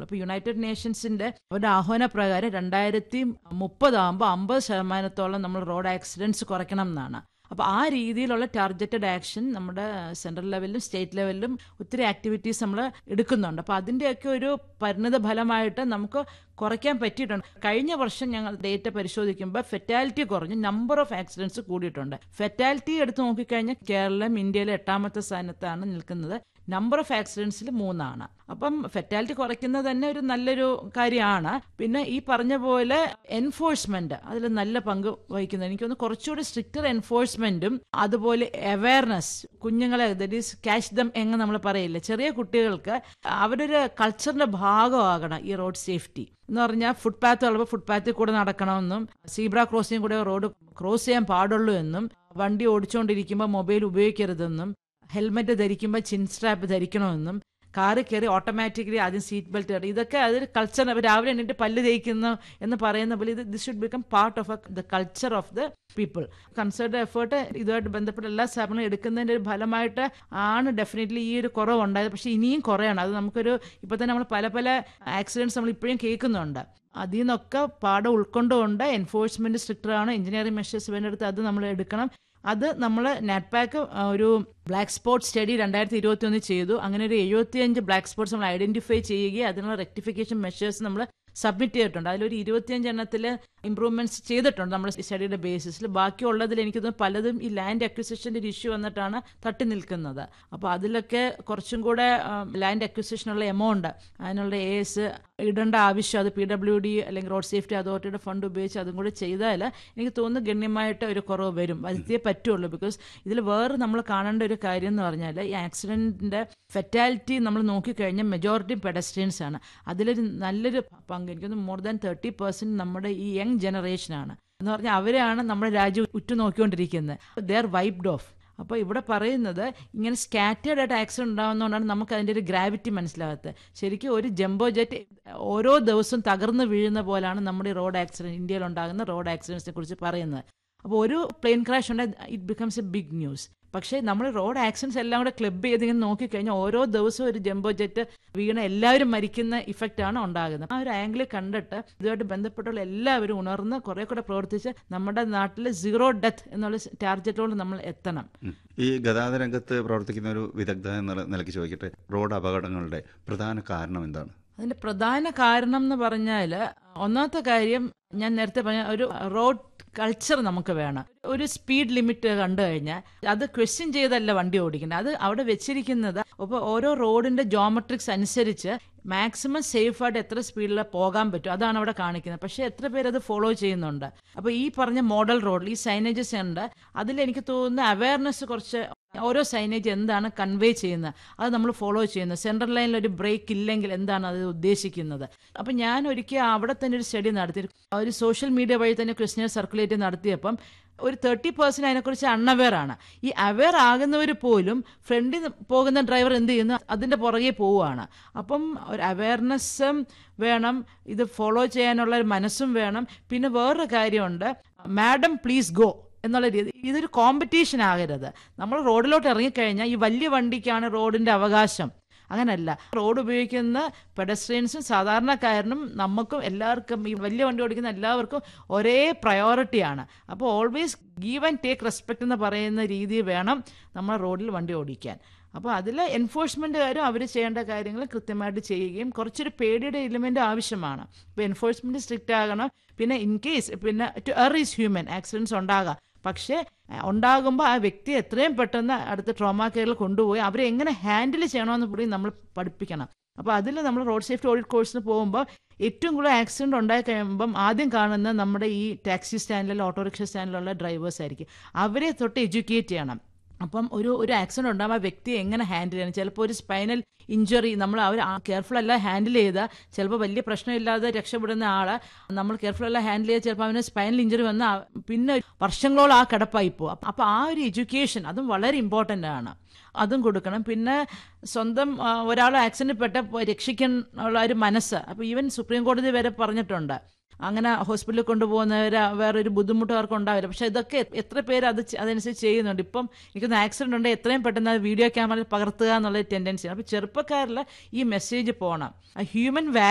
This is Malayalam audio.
പറ്റുള്ളൂ അപ്പോൾ യുണൈറ്റഡ് നേഷൻസിന്റെ ഒരു ആഹ്വാന പ്രകാരം രണ്ടായിരത്തി മുപ്പതാകുമ്പോൾ അമ്പത് ശതമാനത്തോളം നമ്മൾ റോഡ് ആക്സിഡൻറ്റ്സ് കുറയ്ക്കണം എന്നാണ് അപ്പോൾ ആ രീതിയിലുള്ള ടാർഗറ്റഡ് ആക്ഷൻ നമ്മുടെ സെൻട്രൽ ലെവലിലും സ്റ്റേറ്റ് ലെവലിലും ഒത്തിരി ആക്ടിവിറ്റീസ് നമ്മൾ എടുക്കുന്നുണ്ട് അപ്പോൾ അതിൻ്റെയൊക്കെ ഒരു പരിണിത ഫലമായിട്ട് നമുക്ക് കുറയ്ക്കാൻ പറ്റിയിട്ടുണ്ട് കഴിഞ്ഞ വർഷം ഞങ്ങൾ ഡേറ്റ പരിശോധിക്കുമ്പോൾ ഫെറ്റാലിറ്റി കുറഞ്ഞു നമ്പർ ഓഫ് ആക്സിഡൻറ്റ്സ് കൂടിയിട്ടുണ്ട് ഫെറ്റാലിറ്റി എടുത്ത് നോക്കിക്കഴിഞ്ഞാൽ കേരളം ഇന്ത്യയിലെ എട്ടാമത്തെ സ്ഥാനത്താണ് നിൽക്കുന്നത് നമ്പർ ഓഫ് ആക്സിഡൻസിൽ മൂന്നാണ് അപ്പം ഫെറ്റാലിറ്റി കുറയ്ക്കുന്നത് തന്നെ ഒരു നല്ലൊരു കാര്യമാണ് പിന്നെ ഈ പറഞ്ഞ പോലെ എൻഫോഴ്സ്മെന്റ് അതിൽ നല്ല പങ്ക് വഹിക്കുന്നത് എനിക്ക് തോന്നുന്നു കുറച്ചുകൂടി സ്ട്രിക്റ്റർ എൻഫോഴ്സ്മെന്റും അതുപോലെ അവയർനെസ് കുഞ്ഞുങ്ങളെ ദറ്റ് ഈസ് ക്യാച്ച് ദം എന്ന് നമ്മൾ പറയില്ല ചെറിയ കുട്ടികൾക്ക് അവരൊരു കൾച്ചറിന്റെ ഭാഗമാകണം ഈ റോഡ് സേഫ്റ്റി എന്ന് പറഞ്ഞാൽ ഫുട്പാത്ത് ഉള്ളപ്പോൾ ഫുട്പാത്തിൽ കൂടെ നടക്കണമെന്നും സീബ്ര ക്രോസിംഗ് കൂടെ റോഡ് ക്രോസ് ചെയ്യാൻ പാടുള്ളൂ എന്നും വണ്ടി ഓടിച്ചുകൊണ്ടിരിക്കുമ്പോൾ മൊബൈൽ ഉപയോഗിക്കരുതെന്നും ഹെൽമെറ്റ് ധരിക്കുമ്പോൾ ചിൻ സ്ട്രാപ്പ് ധരിക്കണമെന്നും കാറിൽ കയറി ഓട്ടോമാറ്റിക്കലി ആദ്യം സീറ്റ് ബെൽറ്റ് ഇടും ഇതൊക്കെ അതൊരു കൾച്ചർ രാവിലെ എണീറ്റ് പല്ല് തേക്കുന്നു എന്ന് പറയുന്ന പോലെ ഇത് this should become part of the culture of the people concerned effort ഇതുമായിട്ട് ബന്ധപ്പെട്ട എല്ലാ സ്ഥാപനങ്ങളും എടുക്കുന്നതിൻ്റെ ഒരു ഫലമായിട്ട് ആണ് ഡെഫിനറ്റ്ലി ഈ ഒരു കുറവുണ്ടായത് പക്ഷേ ഇനിയും കുറയണം അത് നമുക്കൊരു ഇപ്പോൾ തന്നെ നമ്മൾ പല പല ആക്സിഡൻറ്റ്സ് നമ്മൾ ഇപ്പോഴും കേൾക്കുന്നുണ്ട് അതിൽ നിന്നൊക്കെ പാഠം ഉൾക്കൊണ്ടുകൊണ്ട് എൻഫോഴ്സ്മെന്റ് സ്ട്രിക്റ്റർ ആണ് എഞ്ചിനീയറിംഗ് മെഷേഴ്സ് വേണ്ടെടുത്ത് അത് നമ്മൾ എടുക്കണം അത് നമ്മൾ നെറ്റ്പാക്ക് ഒരു ബ്ലാക്ക് സ്പോട്ട് സ്റ്റഡി രണ്ടായിരത്തി ഇരുപത്തി ഒന്ന് ചെയ്തു അങ്ങനെ ഒരു എഴുപത്തിയഞ്ച് ബ്ലാക്ക് സ്പോട്ട്സ് നമ്മൾ ഐഡന്റിഫൈ ചെയ്യുകയും അതിനുള്ള റെക്ടിഫിക്കേഷൻ മെഷേഴ്സ് നമ്മൾ സബ്മിറ്റ് ചെയ്തിട്ടുണ്ട് അതിലൊരു ഇരുപത്തിയഞ്ച് എണ്ണത്തിൽ ഇമ്പ്രൂവ്മെന്റ്സ് ചെയ്തിട്ടുണ്ട് നമ്മൾ സ്റ്റഡിയുടെ ബേസിസിൽ ബാക്കിയുള്ളതിൽ എനിക്ക് തോന്നുന്നു പലതും ഈ ലാൻഡ് അക്വിസിഷൻ്റെ ഒരു ഇഷ്യൂ വന്നിട്ടാണ് തട്ടി നിൽക്കുന്നത് അപ്പോൾ അതിലൊക്കെ കുറച്ചും കൂടെ ലാൻഡ് അക്വിസിഷനുള്ള എമൗണ്ട് അതിനുള്ള എ എസ് ഇടേണ്ട ആവശ്യം അത് പി ഡബ്ല്യു ഡി അല്ലെങ്കിൽ റോഡ് സേഫ്റ്റി അതോറിറ്റിയുടെ ഫണ്ട് ഉപയോഗിച്ച് അതും കൂടി ചെയ്താൽ എനിക്ക് തോന്നുന്നു ഗണ്യമായിട്ട് ഒരു കുറവ് വരും വരുത്തിയേ പറ്റുള്ളൂ ബിക്കോസ് ഇതിൽ വേറെ നമ്മൾ കാണേണ്ട ഒരു കാര്യം എന്ന് പറഞ്ഞാൽ ഈ ആക്സിഡൻറ്റിൻ്റെ ഫെറ്റാലിറ്റി നമ്മൾ നോക്കിക്കഴിഞ്ഞാൽ മെജോറിറ്റി പെഡസ്ട്രിയൻസ് ആണ് അതിലൊരു നല്ലൊരു പങ്ക് എനിക്കൊന്ന് മോർ ദാൻ തേർട്ടി പെർസെൻറ്റ് നമ്മുടെ ഈ യങ് ജനറേഷനാണ് എന്ന് പറഞ്ഞാൽ അവരാണ് നമ്മുടെ രാജ്യം ഉറ്റുനോക്കിക്കൊണ്ടിരിക്കുന്നത് ദേ ആർ വൈബ്ഡ് ഓഫ് അപ്പോൾ ഇവിടെ പറയുന്നത് ഇങ്ങനെ സ്കാറ്റേഡ് ആയിട്ട് ആക്സിഡന്റ് ഉണ്ടാകുന്നതുകൊണ്ടാണ് നമുക്ക് അതിൻ്റെ ഒരു ഗ്രാവിറ്റി മനസ്സിലാകാത്തത് ശരിക്കും ഒരു ജംബോ ജെറ്റ് ഓരോ ദിവസവും തകർന്നു വീഴുന്ന പോലാണ് നമ്മുടെ റോഡ് ആക്സിഡന്റ് ഇന്ത്യയിൽ ഉണ്ടാകുന്ന റോഡ് ആക്സിഡൻസിനെ കുറിച്ച് പറയുന്നത് അപ്പോൾ ഒരു പ്ലെയിൻ ക്രാഷ് ഉണ്ടെങ്കിൽ it becomes a big news പക്ഷേ നമ്മൾ റോഡ് ആക്സിഡൻസ് എല്ലാം കൂടെ ക്ലബ് ചെയ്ത് ഇങ്ങനെ നോക്കിക്കഴിഞ്ഞാൽ ഓരോ ദിവസവും ഒരു ജംബോ ജെറ്റ് വീണ എല്ലാവരും മരിക്കുന്ന ഇഫക്റ്റ് ആണ് ഉണ്ടാകുന്നത് ആ ഒരു ആംഗിൾ കണ്ടിട്ട് ഇതുമായിട്ട് ബന്ധപ്പെട്ടുള്ള എല്ലാവരും ഉണർന്ന് കുറെ കൂടെ പ്രവർത്തിച്ച് നമ്മുടെ നാട്ടിൽ സീറോ ഡെത്ത് എന്നുള്ള ടാർഗറ്റോട് നമ്മൾ എത്തണം ഈ ഗതാഗത രംഗത്ത് പ്രവർത്തിക്കുന്ന ഒരു വിദഗ്ധ എന്ന നിലയ്ക്ക് ചോദിക്കട്ടെ റോഡ് അപകടങ്ങളുടെ പ്രധാന കാരണം എന്താണ് അതിന്റെ പ്രധാന കാരണം എന്ന് പറഞ്ഞാൽ ഒന്നാമത്തെ കാര്യം ഞാൻ നേരത്തെ പറഞ്ഞ ഒരു റോഡ് കൾച്ചർ നമുക്ക് വേണം ഒരു സ്പീഡ് ലിമിറ്റ് കണ്ടു കഴിഞ്ഞാൽ അത് ക്വസ്റ്റ്യൻ ചെയ്തല്ല വണ്ടി ഓടിക്കുന്നത് അത് അവിടെ വെച്ചിരിക്കുന്നത് അപ്പോൾ ഓരോ റോഡിന്റെ ജോമെട്രിക്സ് അനുസരിച്ച് മാക്സിമം സേഫായിട്ട് എത്ര സ്പീഡിൽ പോകാൻ പറ്റും അതാണ് അവിടെ കാണിക്കുന്നത് പക്ഷേ എത്ര പേര് അത് ഫോളോ ചെയ്യുന്നുണ്ട് അപ്പോൾ ഈ പറഞ്ഞ മോഡൽ റോഡിൽ ഈ സൈനേജസ് ഉണ്ട് അതിൽ എനിക്ക് തോന്നുന്ന അവയർനെസ് കുറച്ച് ഓരോ സൈനേജ് എന്താണ് കൺവേ ചെയ്യുന്നത് അത് നമ്മൾ ഫോളോ ചെയ്യുന്നത് സെൻട്രൽ ലൈനിൽ ഒരു ബ്രേക്ക് ഇല്ലെങ്കിൽ എന്താണ് അത് ഉദ്ദേശിക്കുന്നത് അപ്പം ഞാൻ ഒരിക്കൽ അവിടെ തന്നെ ഒരു സ്റ്റഡി നടത്തി ഒരു സോഷ്യൽ മീഡിയ വഴി തന്നെ ക്വസ്റ്റ്യൻ സർക്കുലേറ്റ് നടത്തിയപ്പം ഒരു തേർട്ടി പെർസെന്റ് അതിനെക്കുറിച്ച് അൺഅവെയർ ആണ് ഈ അവെയർ ആകുന്നവർ പോലും ഫ്രണ്ടിൽ പോകുന്ന ഡ്രൈവർ എന്ത് ചെയ്യുന്നു അതിൻ്റെ പുറകെ പോവുകയാണ് അപ്പം ഒരു അവയർനെസ്സും വേണം ഇത് ഫോളോ ചെയ്യാനുള്ള ഒരു മനസ്സും വേണം പിന്നെ വേറൊരു കാര്യമുണ്ട് മാഡം പ്ലീസ് ഗോ എന്നുള്ള രീതി ഇതൊരു കോമ്പറ്റീഷൻ ആകരുത് നമ്മൾ റോഡിലോട്ട് ഇറങ്ങിക്കഴിഞ്ഞാൽ ഈ വലിയ വണ്ടിക്കാണ് റോഡിൻ്റെ അവകാശം അങ്ങനല്ല റോഡ് ഉപയോഗിക്കുന്ന പെഡസ്ട്രിയൻസും സാധാരണക്കാരനും നമുക്കും എല്ലാവർക്കും ഈ വലിയ വണ്ടി ഓടിക്കുന്ന എല്ലാവർക്കും ഒരേ പ്രയോറിറ്റിയാണ് അപ്പോൾ always give and take respect എന്ന് പറയുന്ന രീതി വേണം നമ്മൾ റോഡിൽ വണ്ടി ഓടിക്കാൻ അപ്പോൾ അതിൽ എൻഫോഴ്സ്മെൻറ്റുകാരും അവർ ചെയ്യേണ്ട കാര്യങ്ങൾ കൃത്യമായിട്ട് ചെയ്യുകയും കുറച്ചൊരു പേടിയുടെ എലിമെൻ്റ് ആവശ്യമാണ് ഇപ്പോൾ എൻഫോഴ്സ്മെൻറ്റ് സ്ട്രിക്റ്റ് ആകണം പിന്നെ ഇൻ കേസ് പിന്നെ to err is human accidents ഉണ്ടാകാം പക്ഷേ ഉണ്ടാകുമ്പോൾ ആ വ്യക്തിയെ എത്രയും പെട്ടെന്ന് അടുത്ത ട്രോമാ കെയറിൽ കൊണ്ടുപോയി അവരെ എങ്ങനെ ഹാൻഡിൽ ചെയ്യണമെന്ന് കൂടി നമ്മൾ പഠിപ്പിക്കണം അപ്പോൾ അതിൽ നമ്മൾ റോഡ് സേഫ്റ്റി ഓഡിറ്റ് കോഴ്സിന് പോകുമ്പോൾ ഏറ്റവും കൂടുതൽ ആക്സിഡൻറ്റ് ഉണ്ടായി കഴിയുമ്പം ആദ്യം കാണുന്ന നമ്മുടെ ഈ ടാക്സി സ്റ്റാൻഡിലുള്ള ഓട്ടോറിക്ഷ സ്റ്റാൻഡിലുള്ള ഡ്രൈവേഴ്സ് ആയിരിക്കും അവരെ തൊട്ട് എഡ്യൂക്കേറ്റ് ചെയ്യണം അപ്പം ഒരു ഒരു ആക്സിഡന്റ് ഉണ്ടാകുമ്പോൾ ആ വ്യക്തിയെ എങ്ങനെ ഹാൻഡിൽ ചെയ്യണം ചിലപ്പോൾ ഒരു സ്പൈനൽ ഇഞ്ചുറി നമ്മൾ അവർ കെയർഫുൾ അല്ല ഹാൻഡിൽ ചെയ്താൽ ചിലപ്പോൾ വലിയ പ്രശ്നമില്ലാതെ രക്ഷപ്പെടുന്ന ആള് നമ്മൾ കെയർഫുൾ അല്ല ഹാൻഡിൽ ചെയ്താൽ ചിലപ്പോൾ അവന് സ്പൈനൽ ഇഞ്ചുറി വന്ന് പിന്നെ വർഷങ്ങളോളം ആ കിടപ്പായി പോകും അപ്പോൾ ആ ഒരു എഡ്യൂക്കേഷൻ അതും വളരെ ഇമ്പോർട്ടൻ്റ് ആണ് അതും കൊടുക്കണം പിന്നെ സ്വന്തം ഒരാൾ ആക്സിഡന്റ് പെട്ട രക്ഷിക്കാനുള്ള ഒരു മനസ്സ് അപ്പോൾ ഈവൻ സുപ്രീം കോടതി വരെ പറഞ്ഞിട്ടുണ്ട് അങ്ങനെ ഹോസ്പിറ്റലിൽ കൊണ്ടുപോകുന്നവർ വേറൊരു ബുദ്ധിമുട്ട് അവർക്ക് ഉണ്ടാവില്ല പക്ഷെ ഇതൊക്കെ എത്ര പേര് അത് അതനുസരിച്ച് ചെയ്യുന്നുണ്ട് ഇപ്പം എനിക്കൊന്ന് ആക്സിഡന്റ് ഉണ്ടെങ്കിൽ എത്രയും പെട്ടെന്ന് വീഡിയോ ക്യാമറയിൽ പകർത്തുക എന്നുള്ള ടെൻഡൻസിയാണ് അപ്പോൾ ചെറുപ്പക്കാരിൽ ഈ മെസ്സേജ് പോകണം ഹ്യൂമൻ